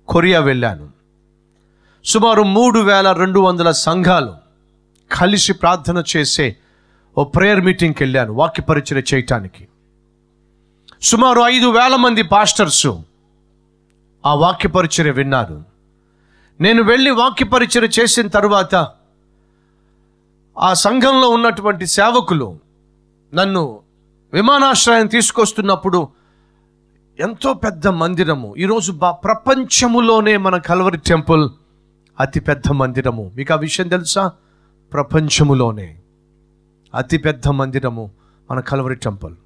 Korea వెళ్ళాను సుమారు మూడు వేల రెండు వందల సంఘాలు కలిసి ప్రార్థన చేసే ఓ ప్రేయర్ మీటింగ్కి వెళ్ళాను వాక్య పరిచయం చేయటానికి సుమారు ఐదు వేల మంది పాస్టర్స్ ఆ వాక్య పరిచర్య విన్నారు నేను వెళ్ళి వాక్య పరిచర్య చేసిన తరువాత ఆ సంఘంలో ఉన్నటువంటి సేవకులు నన్ను విమానాశ్రయం తీసుకొస్తున్నప్పుడు ఎంతో పెద్ద మందిరము ఈరోజు బా ప్రపంచములోనే మన కల్వరి టెంపుల్ అతి పెద్ద మందిరము మీకు ఆ విషయం తెలుసా ప్రపంచములోనే అతి పెద్ద మందిరము మన కల్వరి టెంపుల్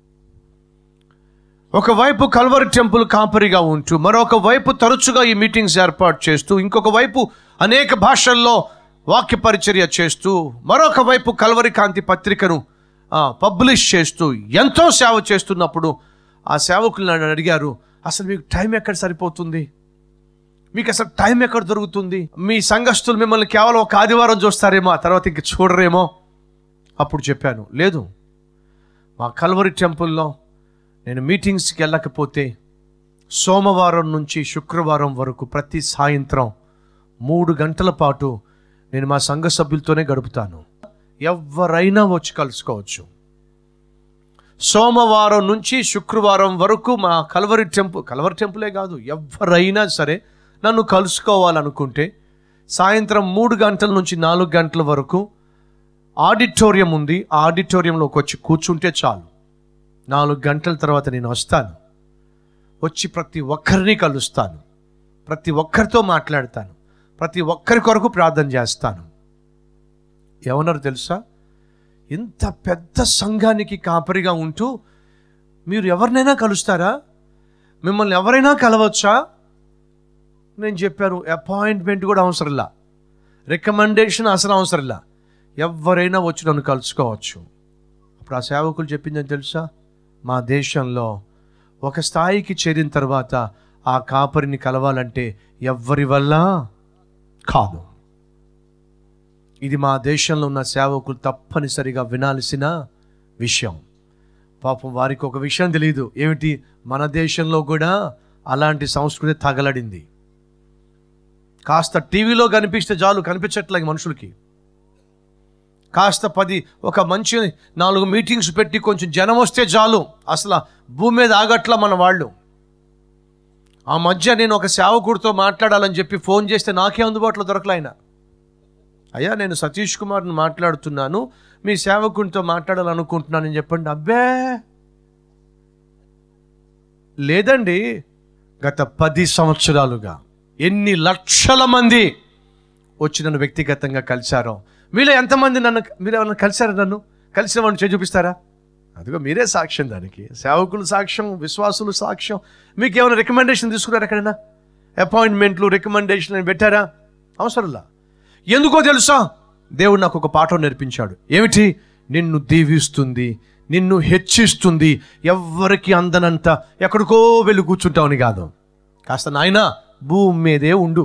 ఒకవైపు కల్వరి టెంపుల్ కాపరిగా ఉంటూ మరొక వైపు తరచుగా ఈ మీటింగ్స్ ఏర్పాటు చేస్తూ ఇంకొక వైపు అనేక భాషల్లో వాక్య పరిచర్య చేస్తూ మరొక వైపు కల్వరి కాంతి పత్రికను ఆ, పబ్లిష్ చేస్తూ ఎంతో సేవ చేస్తున్నప్పుడు ఆ సేవకులు నన్ను అడిగారు అసలు మీకు టైం ఎక్కడ సరిపోతుంది మీకు అసలు టైం ఎక్కడ దొరుకుతుంది మీ సంఘస్థులు మిమ్మల్ని కేవలం ఒక ఆదివారం చూస్తారేమో ఆ తర్వాత ఇంక చూడరేమో అప్పుడు చెప్పాను లేదు మా కల్వరి టెంపుల్లో నేను మీటింగ్స్కి వెళ్ళకపోతే సోమవారం నుంచి శుక్రవారం వరకు ప్రతి సాయంత్రం మూడు గంటల పాటు నేను మా సంఘ సభ్యులతోనే గడుపుతాను ఎవరైనా వచ్చి కలుసుకోవచ్చు సోమవారం నుంచి శుక్రవారం వరకు మా కలవరి టెంపుల్ కలవరి టెంపులే కాదు ఎవరైనా సరే నన్ను కలుసుకోవాలనుకుంటే సాయంత్రం మూడు గంటల నుంచి నాలుగు గంటల వరకు ఆడిటోరియం ఉంది ఆ ఆడిటోరియంలోకి వచ్చి కూర్చుంటే చాలు నాలుగు గంటల తర్వాత నేను వస్తాను వచ్చి ప్రతి ఒక్కరిని కలుస్తాను ప్రతి ఒక్కరితో మాట్లాడతాను ప్రతి ఒక్కరి కొరకు ప్రార్థన చేస్తాను ఏమన్నారు తెలుసా ఇంత పెద్ద సంఘానికి కాపరిగా ఉంటూ మీరు ఎవరినైనా కలుస్తారా మిమ్మల్ని ఎవరైనా కలవచ్చా నేను చెప్పాను అపాయింట్మెంట్ కూడా అవసరంలా రికమెండేషన్ అసలు అవసరంలా ఎవరైనా వచ్చి నన్ను కలుసుకోవచ్చు అప్పుడు ఆ సేవకులు చెప్పిందని తెలుసా మా దేశంలో ఒక స్థాయికి చేరిన తర్వాత ఆ కాపరిని కలవాలంటే ఎవ్వరి వల్ల కాదు ఇది మా దేశంలో ఉన్న సేవకులు తప్పనిసరిగా వినాల్సిన విషయం పాపం వారికి ఒక విషయం తెలియదు ఏమిటి మన దేశంలో కూడా అలాంటి సంస్కృతి తగలడింది కాస్త టీవీలో కనిపిస్తే చాలు కనిపించట్లేదు మనుషులకి కాస్త పది ఒక మంచి నాలుగు మీటింగ్స్ పెట్టి కొంచెం జనం వస్తే చాలు అసలు భూమి మీద ఆగట్ల మన వాళ్ళు ఆ మధ్య నేను ఒక సేవకుడితో మాట్లాడాలని చెప్పి ఫోన్ చేస్తే నాకే అందుబాటులో దొరకలే ఆయన అయ్యా నేను సతీష్ కుమార్ని మాట్లాడుతున్నాను మీ సేవకునితో మాట్లాడాలనుకుంటున్నానని చెప్పండి అబ్బే లేదండి గత పది సంవత్సరాలుగా ఎన్ని లక్షల మంది వచ్చి నన్ను వ్యక్తిగతంగా కలిశారో మీలో ఎంతమంది నన్ను మీరు ఎవరైనా కలిశారా నన్ను కలిసిన వాడిని చేయి చూపిస్తారా అదిగో మీరే సాక్ష్యం దానికి సేవకులు సాక్ష్యం విశ్వాసులు సాక్ష్యం మీకు ఏమైనా రికమెండేషన్ తీసుకున్నారా ఎక్కడైనా అపాయింట్మెంట్లు రికమెండేషన్ అని పెట్టారా అవసరంలా ఎందుకో తెలుసా దేవుడు నాకు ఒక పాఠం నేర్పించాడు ఏమిటి నిన్ను దీవిస్తుంది నిన్ను హెచ్చిస్తుంది ఎవ్వరికి అందనంత ఎక్కడికో వెళ్ళి కూర్చుంటావని కాదు కాస్త నాయన భూమి మీదే ఉండు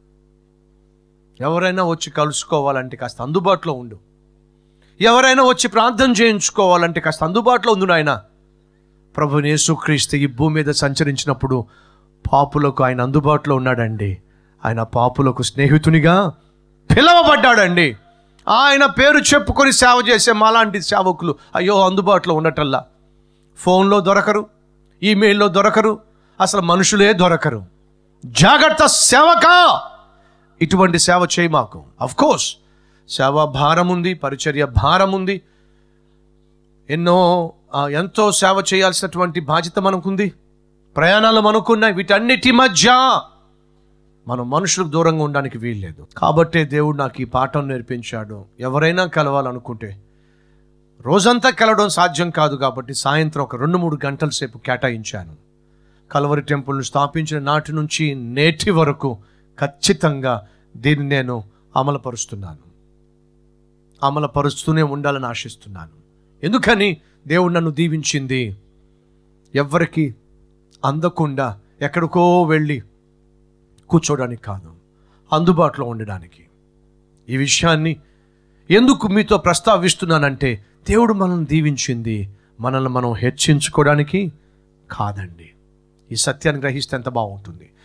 ఎవరైనా వచ్చి కలుసుకోవాలంటే కాస్త అందుబాటులో ఉండు ఎవరైనా వచ్చి ప్రార్థన చేయించుకోవాలంటే కాస్త అందుబాటులో ఉంది నాయన ప్రభు యేసుక్రీస్తు ఈ భూమి మీద సంచరించినప్పుడు పాపులకు ఆయన అందుబాటులో ఉన్నాడండి ఆయన పాపులకు స్నేహితునిగా పిలవబడ్డాడండి ఆయన పేరు చెప్పుకొని సేవ చేసే మాలాంటి సేవకులు అయ్యో అందుబాటులో ఉండటల్లా ఫోన్లో దొరకరు ఈమెయిల్లో దొరకరు అసలు మనుషులే దొరకరు జాగ్రత్త సేవకా ఇటువంటి సేవ చేయి మాకు అఫ్ కోర్స్ సేవ భారం ఉంది పరిచర్య భారం ఉంది ఎన్నో ఆ, ఎంతో సేవ చేయాల్సినటువంటి బాధ్యత మనకుంది ప్రయాణాలు మనకున్నాయి వీటన్నిటి మధ్య మనం మనుషులకు దూరంగా ఉండడానికి వీల్లేదు కాబట్టే దేవుడు నాకు ఈ పాఠం నేర్పించాడు ఎవరైనా కలవాలనుకుంటే రోజంతా కలవడం సాధ్యం కాదు కాబట్టి సాయంత్రం ఒక రెండు మూడు గంటల సేపు కేటాయించాను కలవరి టెంపుల్ను స్థాపించిన నాటి నుంచి నేటి వరకు ఖచ్చితంగా దీన్ని నేను అమలుపరుస్తున్నాను అమలుపరుస్తూనే ఉండాలని ఆశిస్తున్నాను ఎందుకని దేవుడు నన్ను దీవించింది ఎవ్వరికి అందకుండా ఎక్కడికో వెళ్ళి కూర్చోడానికి కాదు అందుబాటులో ఉండడానికి ఈ విషయాన్ని ఎందుకు మీతో ప్రస్తావిస్తున్నానంటే దేవుడు మనల్ని దీవించింది మనల్ని మనం హెచ్చించుకోవడానికి కాదండి ఈ సత్యాన్ని గ్రహిస్తే ఎంత బాగుంటుంది